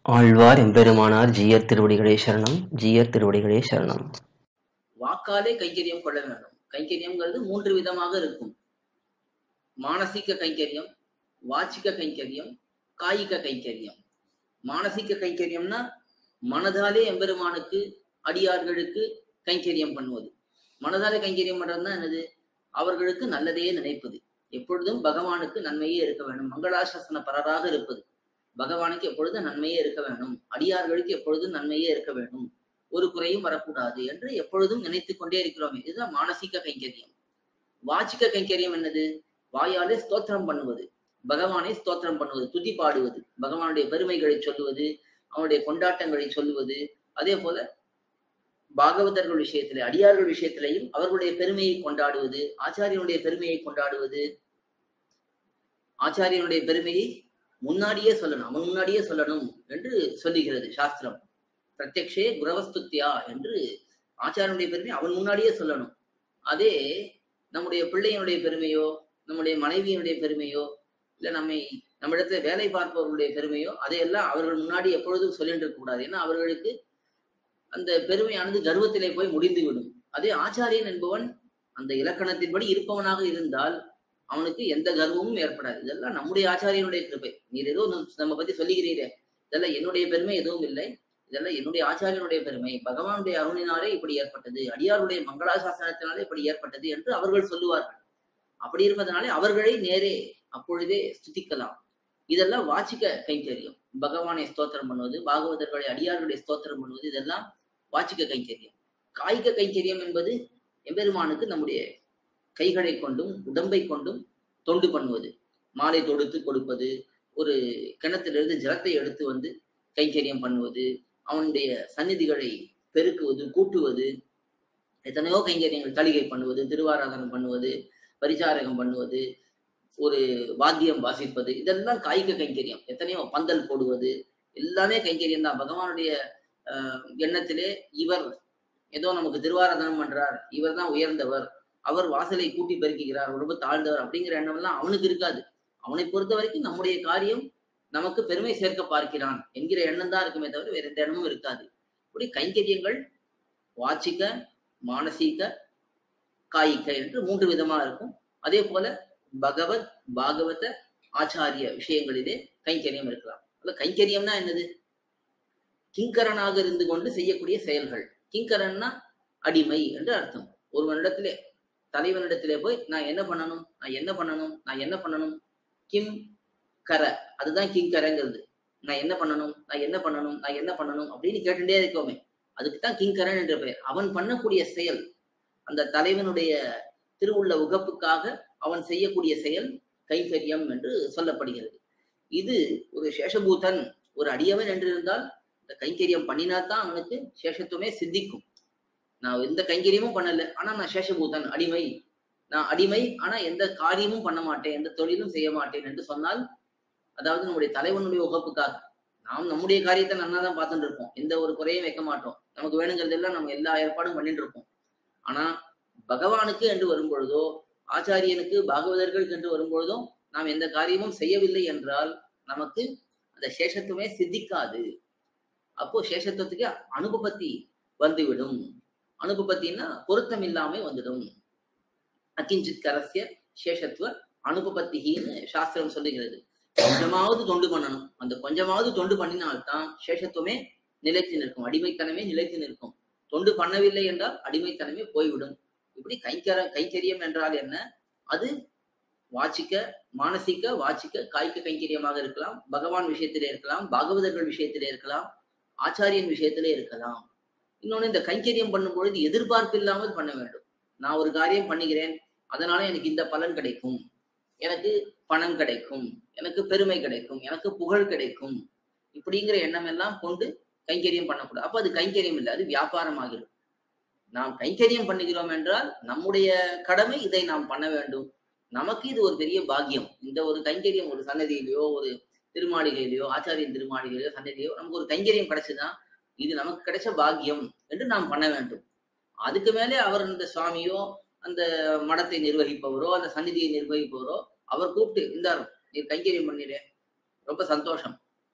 ஆழ்வார் எம்பெருமானார் ஜீயர் திருவடிகளே சரணம் ஜீயர் திருவடிகளே சரணம் வாக்காலே கைங்கரியம் கொள்ள வேண்டும் கைங்கரியம்ங்கிறது மூன்று விதமாக இருக்கும் மானசீக கைங்கரியம் வாச்சிக கைங்கரியம் காயிக கைங்கரியம் மானசீக கைங்கரியம்னா மனதாலே எம்பெருமானுக்கு அடியார்களுக்கு கைங்கரியம் பண்ணுவது மனதாலே கைங்கரியம் பண்றதுன்னா என்னது அவர்களுக்கு நல்லதையே நினைப்பது எப்பொழுதும் பகவானுக்கு நன்மையே இருக்க வேண்டும் மங்களாசாசன பரராக இருப்பது பகவானுக்கு எப்பொழுதும் நன்மையே இருக்க வேண்டும் அடியார்களுக்கு எப்பொழுதும் நன்மையே இருக்க வேண்டும் ஒரு குறையும் வரக்கூடாது என்று எப்பொழுதும் நினைத்துக் கொண்டே இருக்கிறோம் இதுதான் மானசீக கைங்கரியம் வாச்சிக்க கைங்கரியம் என்னது வாயாலே ஸ்தோத்திரம் பண்ணுவது பகவானை ஸ்தோத்திரம் பண்ணுவது துதி பாடுவது பகவானுடைய பெருமைகளை சொல்லுவது அவனுடைய கொண்டாட்டங்களை சொல்லுவது அதே போல பாகவதர்கள் விஷயத்திலே அடியார்கள் விஷயத்திலையும் அவர்களுடைய பெருமையை கொண்டாடுவது ஆச்சாரியனுடைய பெருமையை கொண்டாடுவது ஆச்சாரியனுடைய பெருமையை முன்னாடியே சொல்லணும் அவன் முன்னாடியே சொல்லணும் என்று சொல்லுகிறது சாஸ்திரம் பிரத்யக்ஷே குரவஸ்துத்தியா என்று ஆச்சாரனுடைய பெருமை அவன் முன்னாடியே சொல்லணும் அதே நம்முடைய பிள்ளையினுடைய பெருமையோ நம்முடைய மனைவியினுடைய பெருமையோ இல்ல நம்மை நம்மிடத்துல வேலை பார்ப்பவர்களுடைய பெருமையோ அதையெல்லாம் அவர்கள் முன்னாடி எப்பொழுதும் சொல்லிட்டு இருக்க கூடாது ஏன்னா அவர்களுக்கு அந்த பெருமையானது கர்வத்திலே போய் முடிந்து விடும் அதே ஆச்சாரியன் என்பவன் அந்த இலக்கணத்தின்படி இருப்பவனாக இருந்தால் அவனுக்கு எந்த கர்வமும் ஏற்படாது இதெல்லாம் நம்முடைய ஆச்சாரியனுடைய கிருபை நீர் ஏதோ நம்ம பத்தி சொல்லுகிறீரே இதெல்லாம் என்னுடைய பெருமை எதுவும் இல்லை இதெல்லாம் என்னுடைய ஆச்சாரியனுடைய பெருமை பகவானுடைய அருணினாலே இப்படி ஏற்பட்டது அடியாருடைய மங்களாசாசனத்தினாலே இப்படி ஏற்பட்டது என்று அவர்கள் சொல்லுவார்கள் அப்படி இருப்பதனாலே அவர்களை நேரே அப்பொழுதே ஸ்துதிக்கலாம் இதெல்லாம் வாச்சிக்க கைங்கரியம் பகவானை ஸ்தோத்திரம் பண்ணுவது பாகவதர்களை அடியார்களை ஸ்தோத்திரம் பண்ணுவது இதெல்லாம் வாச்சிக்க கைங்கரியம் காய்க கைங்கரியம் என்பது எம்பெருமானுக்கு நம்முடைய கைகளை கொண்டும் உடம்பை கொண்டும் தொண்டு பண்ணுவது மாலை தொடுத்து கொடுப்பது ஒரு கிணத்திலிருந்து ஜலத்தை எடுத்து வந்து கைங்கரியம் பண்ணுவது அவனுடைய சந்நிதிகளை பெருக்குவது கூட்டுவது எத்தனையோ கைங்கரியங்கள் தளிகை பண்ணுவது திருவாராதனம் பண்ணுவது பரிசாரகம் பண்ணுவது ஒரு வாத்தியம் வாசிப்பது இதெல்லாம் காய்க கைங்கரியம் எத்தனையோ பந்தல் போடுவது எல்லாமே கைங்கரியம் தான் பகவானுடைய எண்ணத்திலே இவர் ஏதோ நமக்கு திருவாராதனம் பண்றார் இவர் தான் உயர்ந்தவர் அவர் வாசலை கூட்டி பெருக்குகிறார் ரொம்ப தாழ்ந்தவர் அப்படிங்கிற எண்ணம் எல்லாம் அவனுக்கு இருக்காது அவனை பொறுத்த வரைக்கும் நம்முடைய காரியம் நமக்கு பெருமை சேர்க்க பார்க்கிறான் என்கிற எண்ணம் தான் இருக்குமே தவிர வேற எந்த எண்ணமும் இருக்காது இப்படி கைங்கரியங்கள் வாச்சிக்க மானசீக காய்க என்று மூன்று விதமா இருக்கும் அதே போல பகவத் பாகவத ஆச்சாரிய விஷயங்களிலே கைங்கரியம் இருக்கலாம் அல்ல கைங்கரியம்னா என்னது கிங்கரனாக இருந்து கொண்டு செய்யக்கூடிய செயல்கள் கிங்கரன்னா அடிமை என்று அர்த்தம் ஒருவனிடத்திலே தலைவனிடத்திலே போய் நான் என்ன பண்ணணும் நான் என்ன பண்ணணும் நான் என்ன பண்ணணும் கிம் கர அதுதான் கிங்கரங்கிறது நான் என்ன பண்ணணும் நான் என்ன பண்ணணும் நான் என்ன பண்ணணும் அப்படின்னு கேட்டுட்டே இருக்கோமே அதுக்கு தான் கிங்கரன் என்ற பெயர் அவன் பண்ணக்கூடிய செயல் அந்த தலைவனுடைய திருவுள்ள உகப்புக்காக அவன் செய்யக்கூடிய செயல் கைங்கரியம் என்று சொல்லப்படுகிறது இது ஒரு சேஷபூதன் ஒரு அடியவன் என்று இருந்தால் இந்த கைங்கரியம் பண்ணினாதான் அவனுக்கு சேஷத்துவமே சித்திக்கும் நான் எந்த கைங்கரியமும் பண்ணல ஆனா நான் சேஷபூதன் அடிமை நான் அடிமை ஆனா எந்த காரியமும் பண்ண மாட்டேன் எந்த தொழிலும் செய்ய மாட்டேன் என்று சொன்னால் அதாவது நம்முடைய தலைவனுடைய உகப்புக்காக நாம் நம்முடைய காரியத்தை நல்லா தான் பார்த்துட்டு இருப்போம் எந்த ஒரு குறையும் வைக்க மாட்டோம் நமக்கு வேணுங்கிறதெல்லாம் நம்ம எல்லா ஏற்பாடும் பண்ணிட்டு இருப்போம் ஆனா பகவானுக்கு என்று வரும்பொழுதோ ஆச்சாரியனுக்கு பாகவதர்களுக்கு என்று வரும்பொழுதும் நாம் எந்த காரியமும் செய்யவில்லை என்றால் நமக்கு அந்த சேஷத்துவமே சித்திக்காது அப்போ சேஷத்துவத்துக்கு அனுபவத்தி வந்துவிடும் அனுபவத்தின்னா பொருத்தம் இல்லாம வந்துடும் அக்கிஞ்சித் கரசிய சேஷத்துவ அனுபவத்திகின்னு சாஸ்திரம் சொல்லுகிறது கொஞ்சமாவது தொண்டு பண்ணணும் அந்த கொஞ்சமாவது தொண்டு பண்ணினால்தான் சேஷத்துவமே நிலைத்து நிற்கும் அடிமைத்தனமே நிலைத்து நிற்கும் தொண்டு பண்ணவில்லை என்றால் அடிமைத்தனமே போய்விடும் இப்படி கைக்கர கைக்கரியம் என்றால் என்ன அது வாச்சிக்க மானசிக்க வாச்சிக்க காய்க்க கைங்கரியமாக இருக்கலாம் பகவான் விஷயத்திலே இருக்கலாம் பாகவதர்கள் விஷயத்திலே இருக்கலாம் ஆச்சாரியன் விஷயத்திலே இருக்கலாம் இன்னொன்னு இந்த கைங்கரியம் பண்ணும் பொழுது எதிர்பார்ப்பு இல்லாமல் பண்ண வேண்டும் நான் ஒரு காரியம் பண்ணுகிறேன் அதனால எனக்கு இந்த பலன் கிடைக்கும் எனக்கு பணம் கிடைக்கும் எனக்கு பெருமை கிடைக்கும் எனக்கு புகழ் கிடைக்கும் இப்படிங்கிற எண்ணம் எல்லாம் கொண்டு கைங்கரியம் பண்ணக்கூடாது அப்ப அது கைங்கரியம் இல்லை அது வியாபாரம் ஆகிடும் நாம் கைங்கரியம் பண்ணுகிறோம் என்றால் நம்முடைய கடமை இதை நாம் பண்ண வேண்டும் நமக்கு இது ஒரு பெரிய பாக்கியம் இந்த ஒரு கைங்கரியம் ஒரு சன்னதியிலையோ ஒரு திருமாளிகையிலையோ ஆச்சாரியன் திருமாளிகையிலையோ சன்னதியிலையோ நமக்கு ஒரு கைங்கரியம் கிடைச்சுதான் இது நமக்கு கிடைச்ச பாக்கியம் என்று நாம் பண்ண வேண்டும் அதுக்கு மேலே அவர் அந்த சுவாமியோ அந்த மடத்தை நிர்வகிப்பவரோ அந்த சந்நிதியை நிர்வகிப்பவரோ அவர் கூப்பிட்டு இந்தார் நீர் கைங்கரியம் பண்ணிடு ரொம்ப சந்தோஷம்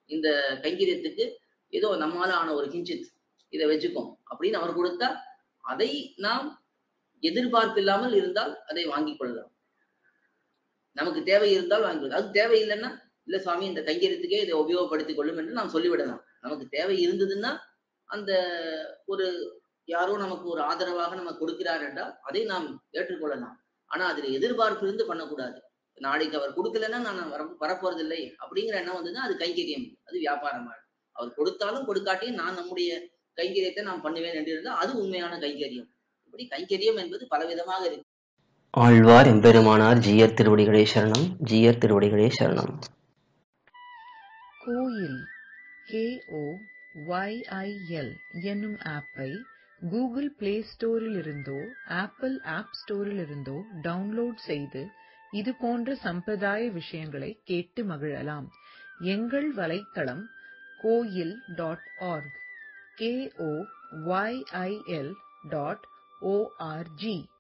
இந்த கைங்கரியத்துக்கு ஏதோ நம்மால ஆன ஒரு கிஞ்சித் இதை வச்சுக்கோம் அப்படின்னு அவர் கொடுத்தா அதை நாம் எதிர்பார்ப்பு இல்லாமல் இருந்தால் அதை வாங்கிக் கொள்ளலாம் நமக்கு தேவை இருந்தால் வாங்கிக் கொள்ளலாம் அது தேவை இல்லைன்னா இல்ல சுவாமி இந்த கைங்கரியத்துக்கே இதை உபயோகப்படுத்திக் கொள்ளும் என்று நாம் சொல்லிவிடலாம் நமக்கு தேவை இருந்ததுன்னா அந்த ஒரு யாரோ நமக்கு ஒரு ஆதரவாக நமக்கு கொடுக்கிறார் என்றால் அதை நாம் ஏற்றுக்கொள்ளலாம் ஆனா அதுல எதிர்பார்ப்பு இருந்து பண்ணக்கூடாது நாளைக்கு அவர் கொடுக்கலன்னா நான் வர வரப்போறதில்லை அப்படிங்கிற எண்ணம் வந்ததுன்னா அது கைங்கரியம் அது வியாபாரமா அவர் கொடுத்தாலும் கொடுக்காட்டியும் நான் நம்முடைய கைங்கரியத்தை நான் பண்ணுவேன் என்று இருந்தால் அது உண்மையான கைங்கரியம் இப்படி கைங்கரியம் என்பது பலவிதமாக இருக்கு ஆழ்வார் எம்பெருமானார் ஜீயர் திருவடிகளே சரணம் ஜீயர் திருவடிகளே சரணம் கோயில் கேஓ ஒய்ஐஎல் என்னும் ஆப்பை கூகுள் பிளே ஸ்டோரிலிருந்தோ ஆப்பிள் ஆப் ஸ்டோரிலிருந்தோ டவுன்லோட் செய்து இது போன்ற சம்பிரதாய விஷயங்களை கேட்டு மகிழலாம் எங்கள் வலைத்தளம் Koyil dot org KO YIL dot O R G